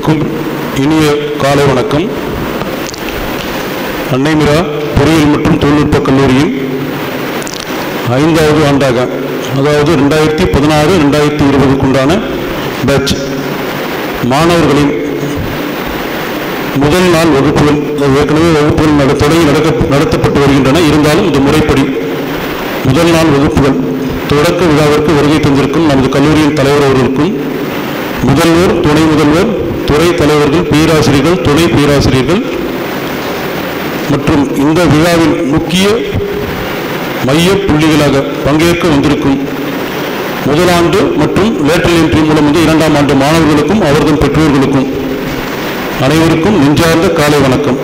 அனைவருக்கும் இனிய காலை வணக்கம் அன்னைமிரா பொறியியல் மற்றும் தொழில்நுட்ப கல்லூரியின் ஐந்தாவது ஆண்டாக அதாவது ரெண்டாயிரத்தி பதினாறு ரெண்டாயிரத்தி இருபதுக்குண்டான பேட்ச் மாணவர்களின் முதல் நாள் வகுப்புகள் அது ஏற்கனவே வகுப்புகள் நட தொடங்கி நடக்க நடத்தப்பட்டு வருகின்றன இருந்தாலும் இந்த முறைப்படி முதல் நாள் வகுப்புகள் தொடக்க விழாவிற்கு வருகை தந்திருக்கும் நமது கல்லூரியின் தலைவர் அவர்களுக்கும் முதல்வர் துணை முதல்வர் துறை தலைவர்கள் பேராசிரியர்கள் துணை பேராசிரியர்கள் மற்றும் இந்த விழாவின் முக்கிய மைய புள்ளிகளாக பங்கேற்க வந்திருக்கும் முதலாண்டு மற்றும் லேட்டரல் என்ட்ரி மூலம் வந்து இரண்டாம் ஆண்டு மாணவர்களுக்கும் அவர்கள் பெற்றோர்களுக்கும் அனைவருக்கும் நெஞ்சார்ந்த காலை வணக்கம்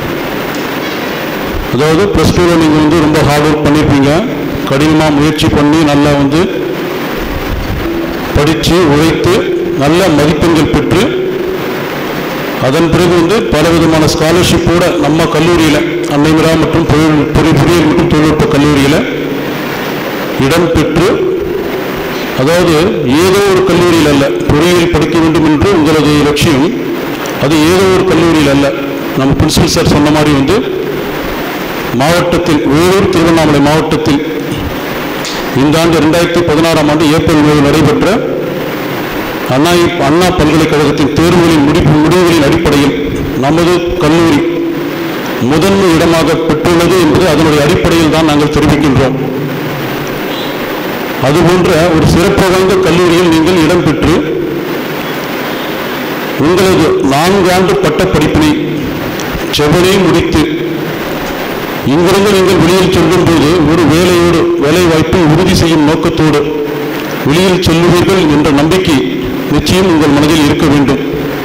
அதாவது ப்ளஸ் டூவில் நீங்கள் வந்து ரொம்ப ஹார்ட் ஒர்க் பண்ணியிருப்பீங்க கடினமாக முயற்சி பண்ணி நல்லா வந்து படித்து உழைத்து நல்ல மதிப்பெண்கள் பெற்று அதன் பிறகு வந்து பல விதமான ஸ்காலர்ஷிப்போட நம்ம கல்லூரியில் அன்னைமிரா மற்றும் தொழில் பொறி- பொறியியல் மற்றும் தொழில்நுட்ப கல்லூரியில் இடம் பெற்று அதாவது ஏதோ ஒரு கல்லூரியில் அல்ல பொறியியல் படிக்க வேண்டும் என்று உங்களது லட்சியம் அது ஏதோ ஒரு கல்லூரியில் அல்ல நம்ம பிரின்சிபல் சார் சொன்ன மாதிரி வந்து மாவட்டத்தில் வேலூர் திருவண்ணாமலை மாவட்டத்தில் இந்த ஆண்டு ரெண்டாயிரத்தி பதினாறாம் ஆண்டு ஏப்ரல் மாதம் நடைபெற்ற அண்ணா அண்ணா பல்கலைக்கழகத்தின் தேர்வுகளின் முடிப்பு முடிவுகளின் அடிப்படையில் நமது கல்லூரி முதன்மை இடமாக பெற்றுள்ளது என்பது அதனுடைய அடிப்படையில் தான் நாங்கள் தெரிவிக்கின்றோம் அதுபோன்ற ஒரு சிறப்பு வாய்ந்த கல்லூரியில் நீங்கள் இடம் பெற்று உங்களது நான்கு ஆண்டு பட்டப்படிப்பினை செவனே முடித்து இங்கிருந்து நீங்கள் வெளியில் செல்லும் போது ஒரு வேலையோடு வேலை வாய்ப்பை உறுதி செய்யும் நோக்கத்தோடு வெளியில் செல்லுவீர்கள் என்ற நம்பிக்கை நிச்சயம் உங்கள் மனதில் இருக்க வேண்டும்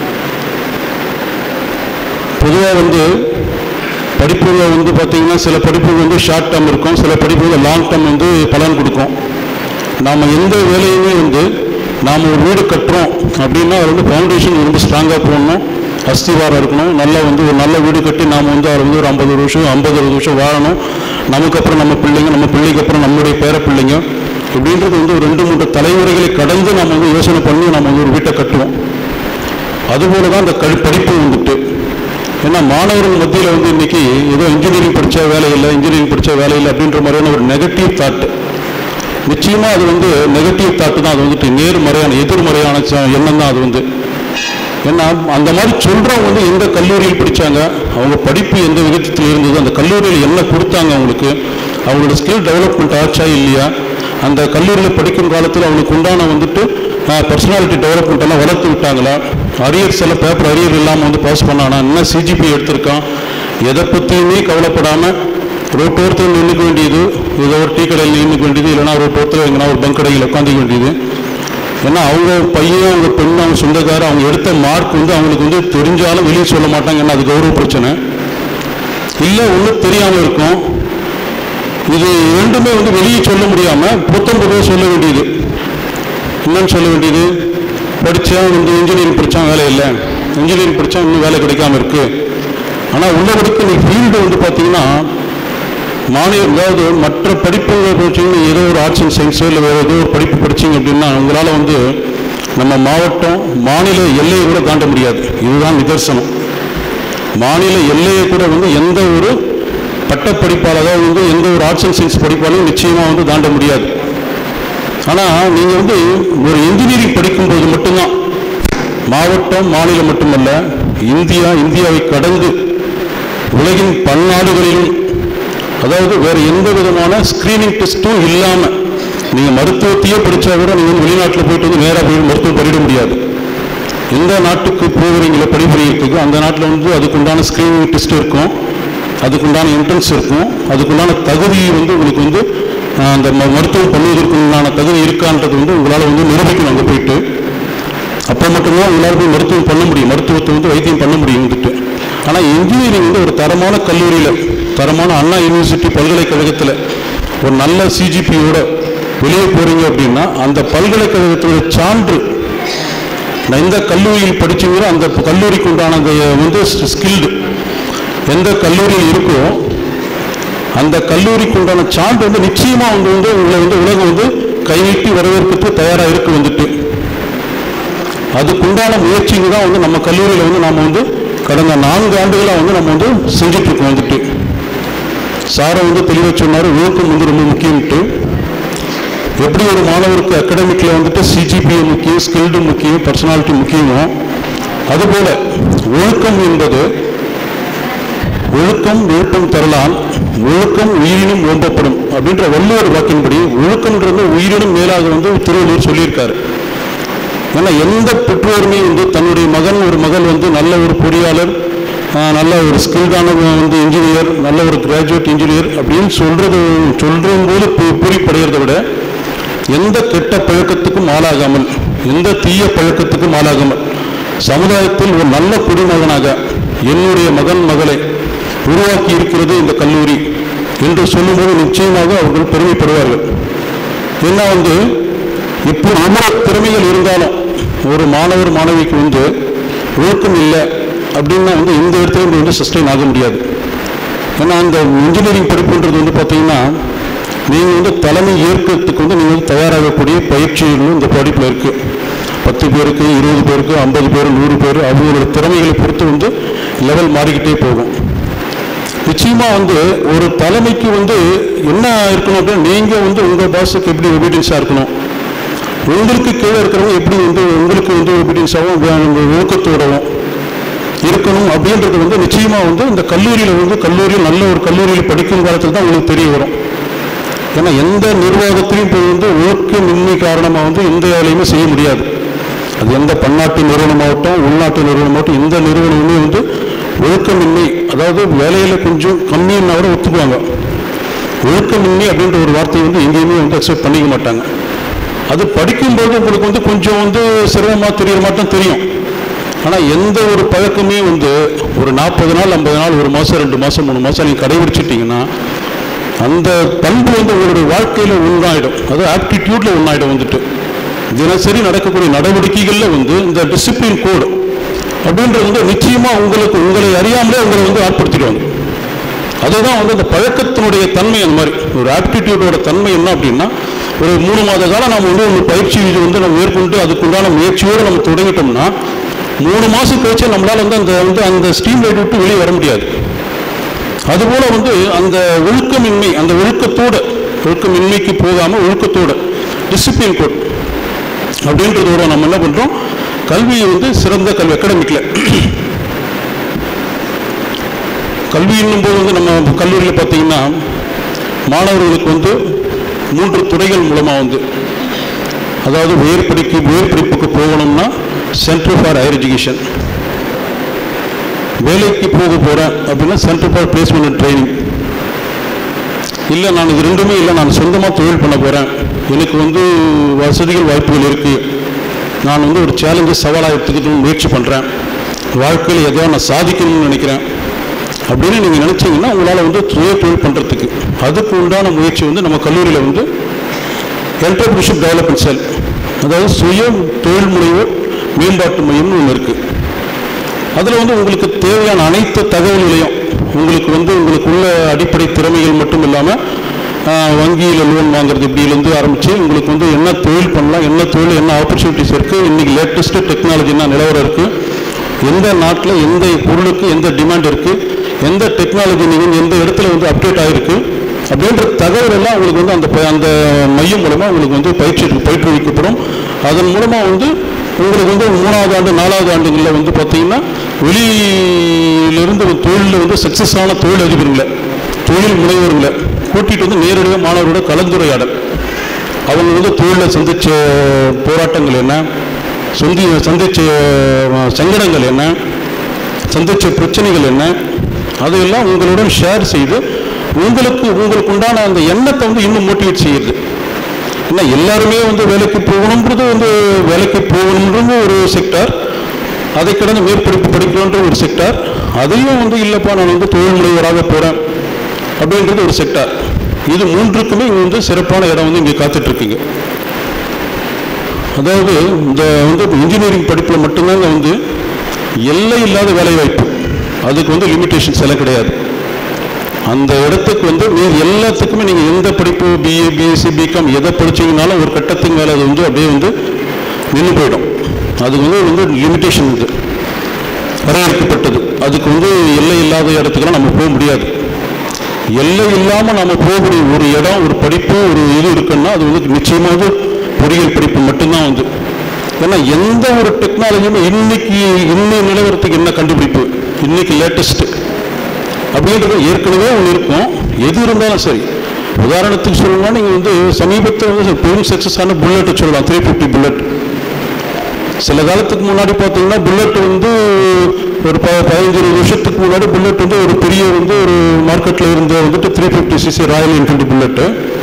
பொதுவாக வந்து படிப்புகள் வந்து பார்த்தீங்கன்னா சில படிப்புகள் வந்து ஷார்ட் டேர்ம் இருக்கும் சில படிப்புகள் லாங் டேர்ம் வந்து பலன் கொடுக்கும் நாம் எந்த வேலையுமே வந்து நாம் ஒரு வீடு கட்டுறோம் அப்படின்னா அது வந்து ஃபவுண்டேஷன் ரொம்ப ஸ்ட்ராங்காக போடணும் அஸ்திவாரம் இருக்கணும் நல்லா வந்து ஒரு நல்ல வீடு கட்டி நாம் வந்து அதில் வந்து ஒரு ஐம்பது வருஷம் ஐம்பது அறுபது வருஷம் வாழணும் நமக்கு அப்புறம் நம்ம பிள்ளைங்க நம்ம பிள்ளைக்கு அப்புறம் நம்முடைய பேர பிள்ளைங்க இப்படின்றது வந்து ஒரு ரெண்டு மூன்று தலைமுறைகளை கடந்து நம்ம வந்து யோசனை பண்ணி நம்ம வந்து ஒரு வீட்டை கட்டுவோம் அதுபோல தான் இந்த கல் படிப்பு வந்துட்டு ஏன்னா மாணவர்கள் மத்தியில் வந்து இன்னைக்கு ஏதோ இன்ஜினியரிங் படித்தா வேலை இல்லை இன்ஜினியரிங் படித்தா வேலை இல்லை அப்படின்ற மாதிரியான ஒரு நெகட்டிவ் தாட் நிச்சயமாக அது வந்து நெகட்டிவ் தாட்டு தான் அது வந்துட்டு நேர்மறையான எதிர்மறையான ச- எண்ணம் தான் அது வந்து ஏன்னா அந்த மாதிரி சொல்கிறவங்க வந்து எந்த கல்லூரியில் படித்தாங்க அவங்க படிப்பு எந்த விதத்தில் இருந்தது அந்த கல்லூரியில் என்ன கொடுத்தாங்க அவங்களுக்கு அவங்களோட ஸ்கில் டெவலப்மெண்ட் ஆச்சா இல்லையா அந்த கல்லூரியில் படிக்கும் காலத்தில் அவங்களுக்கு உண்டான வந்துட்டு பர்சனாலிட்டி டெவலப்மெண்ட் எல்லாம் வளர்த்து விட்டாங்களா அரியர்ஸ் எல்லாம் பேப்பர் அரியர் இல்லாமல் வந்து பாஸ் பண்ணானா என்ன சிஜிபி எடுத்திருக்கான் எதை பற்றியுமே கவலைப்படாமல் ரோட்டோரத்தில் நின்றுக்க வேண்டியது ஏதோ ஒரு டீ கடையில் நின்றுக்க வேண்டியது இல்லைன்னா ரோட்டோரத்தில் எங்கன்னா ஒரு பங்க் கடையில் உட்காந்துக்க வேண்டியது ஏன்னா அவங்க பையன் அவங்க பெண் அவங்க சொந்தக்காரர் அவங்க எடுத்த மார்க் வந்து அவங்களுக்கு வந்து தெரிஞ்சாலும் வெளியே சொல்ல மாட்டாங்க ஏன்னா அது கௌரவ பிரச்சனை இல்லை ஒன்றும் தெரியாமல் இருக்கும் இது ரெண்டுமே வந்து வெளியே சொல்ல முடியாமல் புத்தம் புதுவாக சொல்ல வேண்டியது என்னன்னு சொல்ல வேண்டியது படித்தா வந்து இன்ஜினியரிங் படித்தா வேலை இல்லை இன்ஜினியரிங் படித்தா இன்னும் வேலை கிடைக்காம இருக்கு ஆனால் உள்ளபடிக்கு நீ ஃபீல்டு வந்து பார்த்தீங்கன்னா மாநில அதாவது மற்ற படிப்புகளை படிச்சீங்கன்னா ஏதோ ஒரு ஆர்ட்ஸ் அண்ட் சயின்ஸோ இல்லை வேறு ஏதோ ஒரு படிப்பு படிச்சீங்க அப்படின்னா உங்களால் வந்து நம்ம மாவட்டம் மாநில எல்லையை கூட தாண்ட முடியாது இதுதான் நிதர்சனம் மாநில எல்லையை கூட வந்து எந்த ஒரு பட்டப்படிப்பால் அதாவது வந்து எந்த ஒரு ஆர்ட்ஸ் அண்ட் சயின்ஸ் படிப்பாலும் நிச்சயமாக வந்து தாண்ட முடியாது ஆனால் நீங்கள் வந்து ஒரு இன்ஜினியரிங் படிக்கும்போது மட்டும்தான் மாவட்டம் மாநிலம் மட்டுமல்ல இந்தியா இந்தியாவை கடந்து உலகின் பன்னாடுகளிலும் அதாவது வேறு எந்த விதமான ஸ்கிரீனிங் டெஸ்ட்டும் இல்லாமல் நீங்கள் மருத்துவத்தையே படித்தா கூட நீங்கள் வந்து வெளிநாட்டில் போயிட்டு வந்து நேராக போய் மருத்துவம் படிக்க முடியாது எந்த நாட்டுக்கு போகிறீங்களோ படிப்புறதுக்கு அந்த நாட்டில் வந்து அதுக்குண்டான ஸ்கிரீனிங் டெஸ்ட் இருக்கும் அதுக்குண்டான என்ட்ரன்ஸ் இருக்கும் அதுக்குண்டான தகுதி வந்து உங்களுக்கு வந்து ஆஹ், அந்த ம- மருத்துவம் பண்ணுவதற்கு உண்டான தகுதி இருக்கான்றது வந்து உங்களால் வந்து நிரூபிக்கணும் அங்கே போயிட்டு அப்போ மட்டும்தான் உங்களால் போய் மருத்துவம் பண்ண முடியும் மருத்துவத்தை வந்து வைத்தியம் பண்ண முடியும் வந்துட்டு ஆனால் இன்ஜினியரிங் வந்து ஒரு தரமான கல்லூரியில் தரமான அண்ணா யூனிவர்சிட்டி பல்கலைக்கழகத்தில் ஒரு நல்ல சிஜிபியோட வெளியே போகிறீங்க அப்படின்னா அந்த பல்கலைக்கழகத்தோட சான்று நான் எந்த கல்லூரியில் படிச்சீங்களோ அந்த கல்லூரிக்கு உண்டான அந்த வந்து ஸ்கில்டு எந்த கல்லூரியில் இருக்கோ அந்த கல்லூரிக்கு உண்டான சான்று வந்து நிச்சயமாக வந்து வந்து உங்களை வந்து உலகம் வந்து கைநீட்டி வரவேற்புக்கு தயாராக இருக்கு வந்துட்டு அதுக்குண்டான முயற்சிங்க தான் வந்து நம்ம கல்லூரியில் வந்து நம்ம வந்து கடந்த நான்கு ஆண்டுகளாக வந்து நம்ம வந்து செஞ்சுட்டு இருக்கோம் வந்துட்டு சாரை வந்து தெளிவாக சொன்னார் ஒழுக்கம் வந்து ரொம்ப முக்கியம்ட்டு எப்படி ஒரு மாணவருக்கு அகாடமிக்கில் வந்துட்டு சிஜிபிஏ முக்கியம் ஸ்கில்டு முக்கியம் பர்சனாலிட்டி முக்கியமோ அதுபோல ஒழுக்கம் என்பது ஒழுக்கம் விழுப்பம் தரலாம் ஒழுக்கம் உயிரினும் ஓம்பப்படும் அப்படின்ற வள்ளுவர் வாக்கின்படி ஒழுக்கம்ன்றது உயிரினும் மேலாக வந்து திருவள்ளுவர் சொல்லியிருக்காரு ஏன்னா எந்த பெற்றோருமே வந்து தன்னுடைய மகன் ஒரு மகள் வந்து நல்ல ஒரு பொறியாளர் ஆஹ், நல்ல ஒரு ஸ்கில்டான வந்து இன்ஜினியர் நல்ல ஒரு கிராஜுவேட் இன்ஜினியர் அப்படின்னு சொல்றது சொல்றும் போது பூ- பூரிப்படைகிறதை விட எந்த கெட்ட பழக்கத்துக்கும் ஆளாகாமல் எந்த தீய பழக்கத்துக்கும் ஆளாகாமல் சமுதாயத்தில் ஒரு நல்ல குடிமகனாக என்னுடைய மகன் மகளை உருவாக்கி இருக்கிறது இந்த கல்லூரி என்று சொல்லும்போது நிச்சயமாக அவர்கள் பெருமைப்படுவார்கள் ஏன்னா வந்து இப்போ அவ்வளோ திறமைகள் இருந்தாலும் ஒரு மாணவர் மாணவிக்கு வந்து ஒழுக்கம் இல்லை அப்படின்னா வந்து இந்த இடத்துல இருந்து வந்து சஸ்டெயின் ஆக முடியாது ஏன்னா அந்த இன்ஜினியரிங் படிப்புன்றது வந்து பார்த்தீங்கன்னா நீங்கள் வந்து தலைமை ஏற்கிறதுக்கு வந்து நீங்கள் வந்து தயாராகக்கூடிய பயிற்சிகளும் இந்த படிப்பில் இருக்குது பத்து பேருக்கு இருபது பேருக்கு ஐம்பது பேர் நூறு பேர் அவங்களோட திறமைகளை பொறுத்து வந்து லெவல் மாறிக்கிட்டே போகும் நிச்சயமாக வந்து ஒரு தலைமைக்கு வந்து என்ன இருக்கணும் அப்படின்னா நீங்கள் வந்து உங்கள் பாஸுக்கு எப்படி ஒபீடியன்ஸாக இருக்கணும் உங்களுக்கு கீழே இருக்கிறவங்க எப்படி வந்து உங்களுக்கு வந்து ஒபீடியன்ஸாகவும் ஒழுக்கத்தோடவும் இருக்கணும் அப்படின்றது வந்து நிச்சயமாக வந்து இந்த கல்லூரியில் வந்து கல்லூரியில் நல்ல ஒரு கல்லூரியில் படிக்கும் காலத்தில் தான் உங்களுக்கு தெரிய வரும் ஏன்னா எந்த நிர்வாகத்திலையும் போய் வந்து ஒழுக்கமின்மை காரணமாக வந்து எந்த வேலையுமே செய்ய முடியாது அது எந்த பன்னாட்டு நிறுவனமாகட்டும் உள்நாட்டு நிறுவனமாகட்டும் எந்த நிறுவனமுமே வந்து ஒழுக்கமின்மை அதாவது வேலையில் கொஞ்சம் கம்மின்னா கூட ஒத்துக்குவாங்க ஒழுக்கமின்மை அப்படின்ற ஒரு வார்த்தையை வந்து எங்கேயுமே வந்து அக்செப்ட் பண்ணிக்க மாட்டாங்க அது படிக்கும்போது உங்களுக்கு வந்து கொஞ்சம் வந்து சிரமமாக தெரியற மாட்டம் தெரியும் ஆனால் எந்த ஒரு பழக்கமே வந்து ஒரு நாற்பது நாள் ஐம்பது நாள் ஒரு மாதம் ரெண்டு மாதம் மூணு மாதம் நீங்கள் கடைபிடிச்சிட்டிங்கன்னா அந்த பண்பு வந்து உங்களுடைய வாழ்க்கையில் ஒன்றாயிடும் அது ஆப்டிடியூட்ல ஒன்றாயிடும் வந்துட்டு தினசரி நடக்கக்கூடிய நடவடிக்கைகளில் வந்து இந்த டிசிப்ளின் கோடு அப்படின்றது வந்து நிச்சயமாக உங்களுக்கு உங்களை அறியாமலே உங்களை வந்து ஆட்படுத்திடுவாங்க அதுதான் வந்து அந்த பழக்கத்தினுடைய தன்மை அந்த மாதிரி ஒரு ஆப்டிடியூடோட தன்மை என்ன அப்படின்னா ஒரு மூணு மாத காலம் நம்ம வந்து ஒரு பயிற்சி இது வந்து நம்ம மேற்கொண்டு அதுக்குண்டான முயற்சியோடு நம்ம தொடங்கிட்டோம்னா மூணு மாதம் கழிச்சு நம்மளால் வந்து அந்த வந்து அந்த ஸ்டீம் லைட் விட்டு வெளியே வர முடியாது அதுபோல வந்து அந்த ஒழுக்கமின்மை அந்த ஒழுக்கத்தோட ஒழுக்கமின்மைக்கு போகாமல் ஒழுக்கத்தோட டிசிப்ளின் கோட் அப்படின்றதோட நம்ம என்ன பண்ணுறோம் கல்வியை வந்து சிறந்த கல்வி அகாடமிக்கில் கல்வி போது வந்து நம்ம கல்லூரியில் பார்த்தீங்கன்னா மாணவர்களுக்கு வந்து மூன்று துறைகள் மூலமாக வந்து அதாவது உயர் படிக்கு உயர் படிப்புக்கு போகணும்னா சென்டர் ஃபார் ஹையர் எஜுகேஷன் வேலைக்கு போக போகிறேன் அப்படின்னா centre for placement and training இல்லை நான் இது ரெண்டுமே இல்லை நான் சொந்தமாக தொழில் பண்ண போகிறேன் எனக்கு வந்து வசதிகள் வாய்ப்புகள் இருக்குது நான் வந்து ஒரு சேலஞ்சு சவாலாக எடுத்துக்கிட்டு முயற்சி பண்ணுறேன் வாழ்க்கையில் ஏதோ நான் சாதிக்கணும்னு நினைக்கிறேன் அப்படின்னு நீங்கள் நினச்சிங்கன்னா உங்களால் வந்து சுய தொழில் பண்ணுறதுக்கு அதுக்கு உண்டான முயற்சி வந்து நம்ம கல்லூரியில் வந்து என்டர்பிரினர்ஷிப் டெவலப்மெண்ட் செல் அதாவது சுய தொழில் முனைவோர் மேம்பாட்டு மையம்னு ஒன்று இருக்குது அதில் வந்து உங்களுக்கு தேவையான அனைத்து தகவல்களையும் உங்களுக்கு வந்து உங்களுக்கு உள்ள அடிப்படை திறமைகள் மட்டும் இல்லாமல் வங்கியில் லோன் வாங்குறது இப்படிலேருந்து ஆரம்பித்து உங்களுக்கு வந்து என்ன தொழில் பண்ணலாம் என்ன தொழில் என்ன ஆப்பர்ச்சுனிட்டிஸ் இருக்குது இன்றைக்கி லேட்டஸ்ட்டு டெக்னாலஜி என்ன நிலவரம் இருக்குது எந்த நாட்டில் எந்த பொருளுக்கு எந்த டிமாண்ட் இருக்குது எந்த டெக்னாலஜி நீங்கள் எந்த இடத்துல வந்து அப்டேட் ஆகிருக்கு அப்படின்ற தகவல் எல்லாம் உங்களுக்கு வந்து அந்த ப- அந்த மையம் மூலமாக உங்களுக்கு வந்து பயிற்சி பயிற்றுவிக்கப்படும் அதன் மூலமாக வந்து உங்களுக்கு வந்து மூணாவது ஆண்டு நாலாவது ஆண்டுகளில் வந்து பார்த்தீங்கன்னா வெளியிலிருந்து ஒரு தொழிலில் வந்து சக்ஸஸ் ஆன தொழில் அதிபர்களை தொழில் முனைவோர்களை கூட்டிகிட்டு வந்து நேரடியாக மாணவரோட கலந்துரையாடல் அவங்க வந்து தொழிலில் சந்திச்ச போராட்டங்கள் என்ன சொந்தி சந்திச்ச அஹ், சங்கடங்கள் என்ன சந்திச்ச பிரச்சனைகள் என்ன அதையெல்லாம் உங்களுடன் ஷேர் செய்து உங்களுக்கு உங்களுக்கு உண்டான அந்த எண்ணத்தை வந்து இன்னும் மோட்டிவேட் செய்யுது ஏன்னா எல்லாருமே வந்து வேலைக்கு போகணுன்றது வந்து வேலைக்கு போகணுன்றது ஒரு செக்டார் அதை கடந்து மேற்படிப்பு படிக்கணுன்ற ஒரு செக்டார் அதையும் வந்து இல்லைப்பா நான் வந்து தொழில் முனைவராக போகிறேன் அப்படின்றது ஒரு செக்டார் இது மூன்றுக்குமே இங்கே வந்து சிறப்பான இடம் வந்து இங்கே காத்துட்டு இருக்குங்க அதாவது இந்த வந்து இன்ஜினியரிங் படிப்பில் மட்டும்தாங்க வந்து எல்லை இல்லாத வேலைவாய்ப்பு அதுக்கு வந்து லிமிட்டேஷன்ஸ் எல்லாம் கிடையாது அந்த இடத்துக்கு வந்து நீங்கள் எல்லாத்துக்குமே நீங்கள் எந்த படிப்பு பிஏ பிஎஸ்சி பிகாம் எதை படிச்சீங்கனாலும் ஒரு கட்டத்துக்கு மேலே அது வந்து அப்படியே வந்து நின்று போயிடும் அதுக்கு வந்து வந்து லிமிட்டேஷன் இது வரையறுக்கப்பட்டது அதுக்கு வந்து எல்லை இல்லாத இடத்துக்கெல்லாம் நம்ம போக முடியாது எல்லை இல்லாமல் நம்ம போகக்கூடிய ஒரு இடம் ஒரு படிப்பு ஒரு இது இருக்குன்னா அது வந்து நிச்சயமாக பொறியியல் படிப்பு மட்டும்தான் வந்து ஏன்னா எந்த ஒரு டெக்னாலஜியுமே இன்னைக்கு இன்னைய நிலவரத்துக்கு என்ன கண்டுபிடிப்பு இன்னைக்கு லேட்டஸ்ட் அப்படின்றது ஏற்கனவே ஒன்று இருக்கும் எது இருந்தாலும் சரி உதாரணத்துக்கு சொல்லணும்னா நீங்கள் வந்து சமீபத்தில் வந்து பெரும் சக்ஸஸ் ஆன புல்லட்டை சொல்லலாம் த்ரீ ஃபிஃப்டி புல்லட் சில காலத்துக்கு முன்னாடி பார்த்தீங்கன்னா புல்லட் வந்து ஒரு ப பதினஞ்சு இருபது வருஷத்துக்கு முன்னாடி புல்லட் வந்து ஒரு பெரிய வந்து ஒரு மார்க்கெட்டில் இருந்த வந்துட்டு three fifty CC Royal Enfield bullet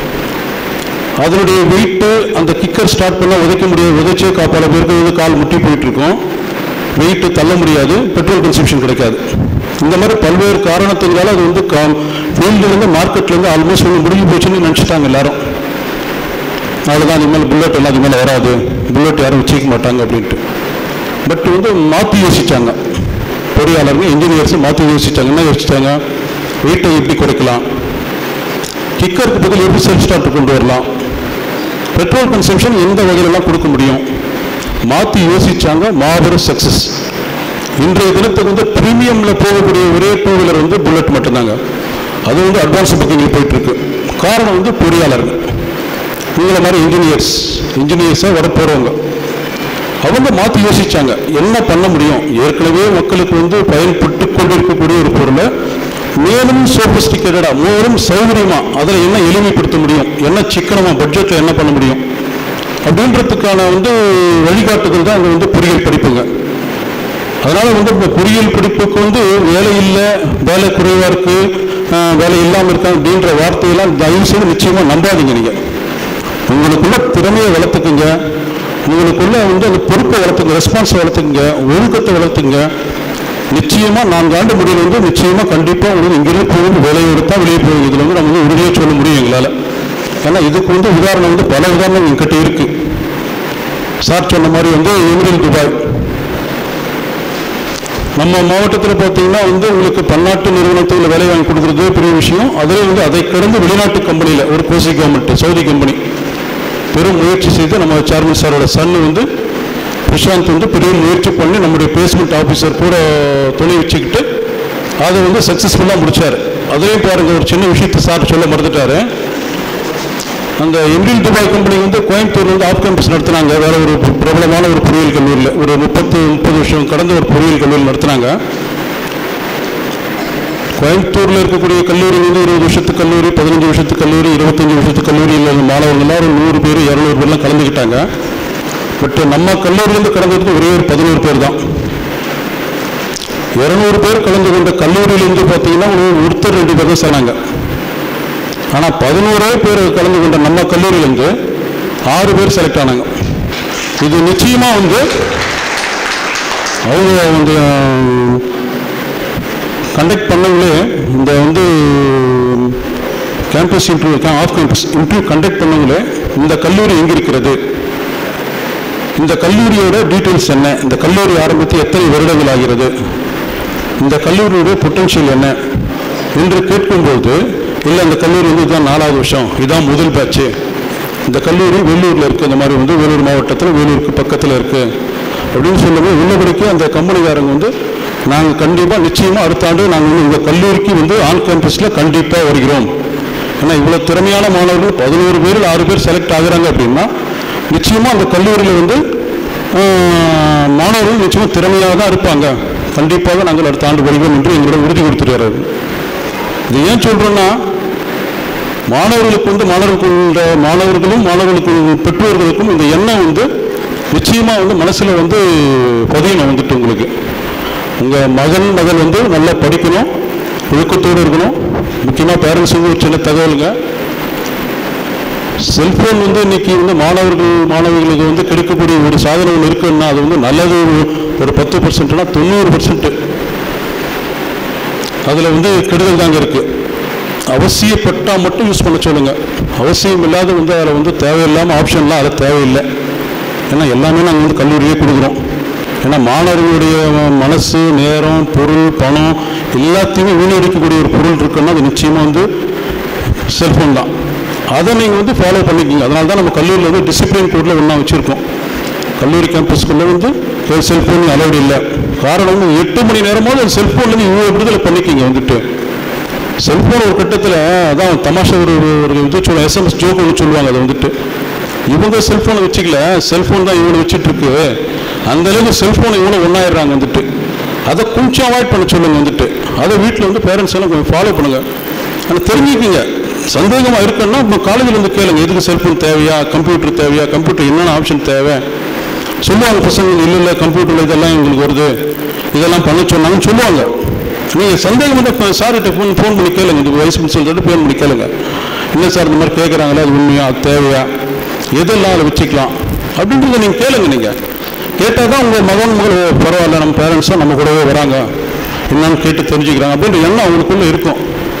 அதனுடைய வெயிட்டு அந்த கிக்கர் ஸ்டார்ட் பண்ணால் உதைக்க முடியாது உதைச்சே கா பல பேருக்கு வந்து கால் முட்டி போயிட்டு இருக்கும் வெயிட்டு தள்ள முடியாது பெட்ரோல் கன்சம்ஷன் கிடைக்காது இந்த மாதிரி பல்வேறு காரணத்தினால அது வந்து கா ஃபீல்டுலேருந்து மார்க்கெட்லேருந்து ஆல்மோஸ்ட் ஒன்று முடிஞ்சு போச்சுன்னு நினச்சிட்டாங்க எல்லாரும் அவ்வளோதான் இனிமேல் புல்லட் எல்லாம் இனிமேல் வராது புல்லட் யாரும் வச்சுக்க மாட்டாங்க அப்படின்ட்டு பட் வந்து மாற்றி யோசிச்சாங்க பொறியாளர்கள் இன்ஜினியர்ஸ் மாற்றி யோசிச்சாங்க என்ன யோசிச்சாங்க வெயிட்டை எப்படி குறைக்கலாம் கிக்கருக்கு பதில் எப்படி செல்ஃப் ஸ்டார்ட் கொண்டு வரலாம் பெட்ரோல் கன்சம்ஷன் எந்த வகையிலலாம் கொடுக்க முடியும் மாற்றி யோசிச்சாங்க மாபெரும் சக்ஸஸ் இன்றைய தினத்துக்கு வந்து ப்ரீமியமில் போகக்கூடிய ஒரே டூ வீலர் வந்து புல்லட் மட்டும்தாங்க அது வந்து அட்வான்ஸ் புக்கிங்கில் போயிட்டு இருக்கு காரணம் வந்து பொறியாளர்கள் இவங்கள மாதிரி இன்ஜினியர்ஸ் இன்ஜினியர்ஸாக வர போகிறவங்க அவங்க மாற்றி யோசிச்சாங்க என்ன பண்ண முடியும் ஏற்கனவே மக்களுக்கு வந்து பயன்பட்டு கொண்டிருக்கக்கூடிய ஒரு பொருளை மேலும் சோபிஸ்டிகேட்டடா மேலும் சௌகரியமா அதில் என்ன எளிமைப்படுத்த முடியும் என்ன சிக்கனமா பட்ஜெட்டில் என்ன பண்ண முடியும் அப்படின்றதுக்கான வந்து வழிகாட்டுதல் தான் அங்கே வந்து பொறியியல் படிப்புங்க அதனால வந்து இந்த பொறியியல் படிப்புக்கு வந்து வேலை இல்லை வேலை குறைவாக இருக்கு ஆஹ், வேலை இல்லாமல் இருக்காங்க அப்படின்ற வார்த்தையெல்லாம் தயவு செய்து நிச்சயமா நம்பாதீங்க நீங்க உங்களுக்குள்ள திறமையை வளர்த்துக்குங்க உங்களுக்குள்ள வந்து அந்த பொறுப்பை வளர்த்துங்க ரெஸ்பான்ஸை வளர்த்துக்குங்க ஒழுக்கத்தை வளர்த்துங்க நிச்சயமா நான்கு ஆண்டு முடிவில் வந்து நிச்சயமா கண்டிப்பா உங்களுக்கு இங்கிருந்து போகுது வேலையை எடுத்தா வெளியே போகுது இதுல வந்து நம்ம வந்து உறுதியாக சொல்ல முடியும் எங்களால ஏன்னா இதுக்கு வந்து உதாரணம் வந்து பல உதாரணம் எங்கிட்ட இருக்கு சார் சொன்ன மாதிரி வந்து எமிரல் துபாய் நம்ம மாவட்டத்தில் பார்த்தீங்கன்னா வந்து உங்களுக்கு பன்னாட்டு நிறுவனத்தில் வேலை வாங்கி கொடுக்குறது பெரிய விஷயம் அதிலே வந்து அதை கடந்து வெளிநாட்டு கம்பெனியில் ஒரு கோசி கவர்மெண்ட் சவுதி கம்பெனி பெரும் முயற்சி செய்து நம்ம சேர்மன் சாரோட சன் வந்து பிரசாந்த் வந்து பெரிய முயற்சி பண்ணி நம்முடைய பிளேஸ்மெண்ட் ஆஃபீஸர் கூட துணை வச்சுக்கிட்டு அதை வந்து சக்ஸஸ்ஃபுல்லாக முடிச்சார் அதையும் பாருங்க ஒரு சின்ன விஷயத்தை சார் சொல்ல மறந்துட்டாரு அந்த எம்ரில் துபாய் கம்பெனி வந்து கோயம்புத்தூர் வந்து ஆஃப் கேம்பஸ் நடத்துனாங்க வேற ஒரு பிரபலமான ஒரு பொறியியல் கல்லூரியில் ஒரு முப்பத்து முப்பது வருஷம் கடந்த ஒரு பொறியியல் கல்லூரியில் நடத்துனாங்க கோயம்புத்தூரில் இருக்கக்கூடிய கல்லூரி வந்து இருபது வருஷத்து கல்லூரி பதினஞ்சு வருஷத்து கல்லூரி இருபத்தஞ்சு வருஷத்து கல்லூரியில் உள்ள மாணவர்கள் எல்லாரும் நூறு பேர் இரநூறு பேர்லாம் கலந்துக்கிட்டாங்க பட் நம்ம கல்லூரியிலேருந்து கலந்துக்கிட்டு ஒரே ஒரு பதினோரு பேர் தான் இரநூறு பேர் கலந்து கொண்ட கல்லூரியிலேருந்து பார்த்தீங்கன்னா ஒரு ஒருத்தர் ரெண்டு பேர் தான் சொன்னாங்க ஆனால் பதினோரே பேர் கலந்து கொண்ட நம்ம கல்லூரியிலேருந்து ஆறு பேர் செலக்ட் ஆனாங்க இது நிச்சயமா வந்து அவங்க வந்து கண்டக்ட் பண்ணவங்களே இந்த வந்து campus interview of campus interview conduct பண்ணவங்களே இந்த கல்லூரி எங்கே இருக்கிறது இந்த கல்லூரியோட டீட்டெயில்ஸ் என்ன இந்த கல்லூரி ஆரம்பித்து எத்தனை வருடங்கள் ஆகிறது இந்த கல்லூரியோட பொட்டன்ஷியல் என்ன என்று கேட்கும்போது இல்லை இந்த கல்லூரி வந்து இதுதான் நாலாவது வருஷம் இதுதான் முதல் பேட்ச்சு இந்த கல்லூரி வேலூரில் இருக்குது இந்த மாதிரி வந்து வேலூர் மாவட்டத்தில் வேலூருக்கு பக்கத்தில் இருக்குது அப்படின்னு சொல்லும்போது உள்ளபடிக்கு அந்த கம்பெனிக்காரங்க வந்து நாங்கள் கண்டிப்பாக நிச்சயமாக அடுத்த ஆண்டு நாங்கள் வந்து இந்த கல்லூரிக்கு வந்து ஆன் கேம்பஸில் கண்டிப்பாக வருகிறோம் ஏன்னா இவ்வளோ திறமையான மாணவர்கள் பதினோரு பேரில் ஆறு பேர் செலக்ட் ஆகுறாங்க அப்படின்னா நிச்சயமாக அந்த கல்லூரியில் வந்து ஆஹ், மாணவர்கள் நிச்சயமாக திறமையாக தான் இருப்பாங்க கண்டிப்பாக நாங்கள் அடுத்த ஆண்டு வருவோம் என்று எங்களோட உறுதி கொடுத்துருக்கிறாரு இது ஏன் சொல்கிறோன்னா மாணவர்களுக்கு வந்து மாணவர்களுக்கு மாணவர்களும் மாணவர்களுக்கு பெற்றோர்களுக்கும் இந்த எண்ணம் வந்து நிச்சயமாக வந்து மனசில் வந்து பதியணும் வந்துட்டு உங்களுக்கு உங்கள் மகன் மகள் வந்து நல்லா படிக்கணும் ஒழுக்கத்தோடு இருக்கணும் முக்கியமாக பேரண்ட்ஸுக்கு ஒரு சின்ன தகவலுங்க செல்போன் வந்து இன்னைக்கு வந்து மாணவர்கள் மாணவிகளுக்கு வந்து கிடைக்கக்கூடிய ஒரு சாதனம் ஒன்று இருக்குன்னா அது வந்து நல்லது ஒரு- ஒரு பத்து பர்சன்ட்னா தொண்ணூறு பர்சன்ட் அதில் வந்து கெடுதல் தாங்க இருக்கு அவசியப்பட்டால் மட்டும் யூஸ் பண்ண சொல்லுங்க அவசியம் இல்லாத வந்து அதில் வந்து தேவையில்லாமல் ஆப்ஷன்லாம் அதில் தேவையில்லை ஏன்னா எல்லாமே நாங்கள் வந்து கல்லூரியே கொடுக்குறோம் ஏன்னா மாணவர்களுடைய மனசு நேரம் பொருள் பணம் எல்லாத்தையுமே வீணடிக்கக்கூடிய ஒரு பொருள் இருக்குன்னா அது நிச்சயமாக வந்து செல்ஃபோன் தான் அதை நீங்கள் வந்து ஃபாலோ பண்ணிக்கிங்க அதனால தான் நம்ம கல்லூரியில் வந்து டிசிப்ளின் கோடில் ஒன்றா வச்சுருக்கோம் கல்லூரி கேம்பஸ்குள்ளே வந்து செல்ஃபோன் அலௌடு இல்லை காரணம் எட்டு மணி நேரமாவது அந்த செல்ஃபோன்லேருந்து இவ்வளோ விடுதலை பண்ணிக்கிங்க வந்துட்டு செல்ஃபோன் ஒரு கட்டத்தில் அதான் தமாஷா ஒரு ஒரு ஒரு இது சொல்ல எஸ்எம்எஸ் ஜோக் ஒன்று சொல்லுவாங்க அதை வந்துட்டு இவங்க செல்ஃபோனை வச்சுக்கல செல்ஃபோன் தான் இவனை வச்சுட்டு இருக்கு அந்த அளவுக்கு செல்ஃபோனை இவனை ஒன்றாயிடுறாங்க வந்துட்டு அதை கொஞ்சம் அவாய்ட் பண்ண சொல்லுங்க வந்துட்டு அதை வீட்டில் வந்து பேரண்ட்ஸ் எல்லாம் கொஞ்சம் ஃபாலோ பண்ணுங்க ஆனால் தெரிஞ்சுக்கிங்க சந்தேகமாக இருக்குன்னா இப்போ காலேஜில் வந்து கேளுங்க எதுக்கு செல்ஃபோன் தேவையா கம்ப்யூட்டர் தேவையா கம்ப்யூட்டர் என்னென்ன ஆப்ஷன் தேவை சொல்லுவாங்க பசங்க இல்லை இல்லை கம்ப்யூட்டரில் இதெல்லாம் எங்களுக்கு வருது இதெல்லாம் பண்ண சொன்னாங்கன்னு சொல்லுவாங்க நீங்கள் சந்தேகம் வந்து சார்கிட்ட ஃபோன் ஃபோன் பண்ணி கேளுங்க இந்த வைஸ் பிரின்சிபல் ஃபோன் பண்ணி கேளுங்க என்ன சார் இந்த மாதிரி கேட்குறாங்களா அது உண்மையா அது தேவையா எதெல்லாம் அதில் வச்சுக்கலாம் அப்படின்றத நீங்கள் கேளுங்க நீங்கள் கேட்டால் தான் உங்கள் மகன் மகள் ஓ, பரவாயில்ல நம்ம பேரண்ட்ஸும் நம்ம கூடவே வராங்க என்னன்னு கேட்டு தெரிஞ்சுக்கிறாங்க அப்படின்ற எண்ணம் அவங்களுக்குள்ள இருக்கும்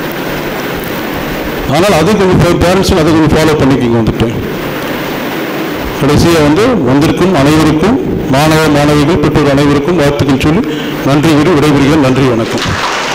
அதனால் அது கொஞ்சம் பேரண்ட்ஸும் அதை கொஞ்சம் ஃபாலோ பண்ணிக்கிங்க வந்துட்டு கடைசியாக வந்து வந்திருக்கும் அனைவருக்கும் மாணவ மாணவிகள் பெற்றோர் அனைவருக்கும் வாழ்த்துக்கள் சொல்லி நன்றி கூறி விடைபெறுகிறேன் நன்றி வணக்கம்